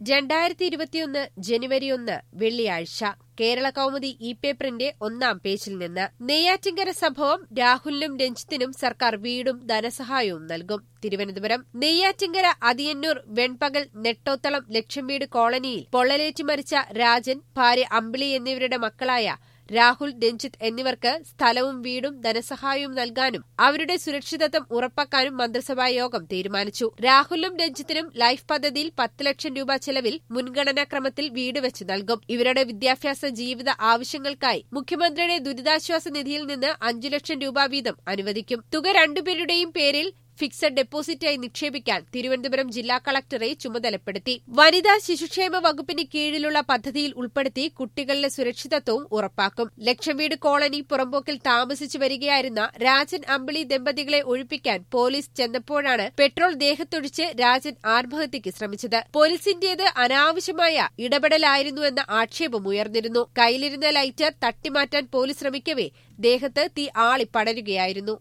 രണ്ടായിരത്തി ഇരുപത്തിയൊന്ന് ജനുവരി ഒന്ന് വെള്ളിയാഴ്ച കേരള കൗമുദി ഇ പേപ്പറിന്റെ ഒന്നാം പേജിൽ നിന്ന് നെയ്യാറ്റിങ്കര സംഭവം രാഹുലിനും രഞ്ജിത്തിനും സർക്കാർ വീടും ധനസഹായവും നൽകും തിരുവനന്തപുരം നെയ്യാറ്റിങ്കര അതിയന്നൂർ വെൺപകൽ നെട്ടോത്തളം ലക്ഷം വീട് കോളനിയിൽ പൊള്ളലേറ്റ് മരിച്ച രാജൻ ഭാര്യ അമ്പിളി എന്നിവരുടെ മക്കളായ രാഹുൽ രഞ്ജിത്ത് എന്നിവർക്ക് സ്ഥലവും വീടും ധനസഹായവും നൽകാനും അവരുടെ സുരക്ഷിതത്വം ഉറപ്പാക്കാനും മന്ത്രിസഭാ യോഗം തീരുമാനിച്ചു രാഹുലിനും രഞ്ജിത്തിനും ലൈഫ് പദ്ധതിയിൽ പത്ത് ലക്ഷം രൂപ ചെലവിൽ മുൻഗണനാക്രമത്തിൽ വീട് വെച്ച് നൽകും ഇവരുടെ വിദ്യാഭ്യാസ ജീവിത ആവശ്യങ്ങൾക്കായി മുഖ്യമന്ത്രിയുടെ ദുരിതാശ്വാസ നിധിയിൽ നിന്ന് അഞ്ചു ലക്ഷം രൂപ വീതം അനുവദിക്കും തുക രണ്ടുപേരുടെയും പേരിൽ ഫിക്സഡ് ഡെപ്പോസിറ്റായി നിക്ഷേപിക്കാൻ തിരുവനന്തപുരം ജില്ലാ കളക്ടറെ ചുമതലപ്പെടുത്തി വനിതാ ശിശുക്ഷേമ വകുപ്പിന് കീഴിലുള്ള പദ്ധതിയിൽ ഉൾപ്പെടുത്തി കുട്ടികളുടെ സുരക്ഷിതത്വവും ഉറപ്പാക്കും ലക്ഷം വീട് കോളനി പുറമ്പോക്കിൽ താമസിച്ചു വരികയായിരുന്ന രാജൻ അമ്പിളി ദമ്പതികളെ ഒഴിപ്പിക്കാൻ പോലീസ് ചെന്നപ്പോഴാണ് പെട്രോൾ ദേഹത്തൊഴിച്ച് രാജൻ ആത്മഹത്യയ്ക്ക് ശ്രമിച്ചത് പോലീസിന്റേത് അനാവശ്യമായ ഇടപെടലായിരുന്നുവെന്ന ആക്ഷേപം ഉയർന്നിരുന്നു കയ്യിലിരുന്ന ലൈറ്റർ തട്ടിമാറ്റാൻ പോലീസ് ശ്രമിക്കവേ ദേഹത്ത് തീ ആളിപ്പടരുകയായിരുന്നു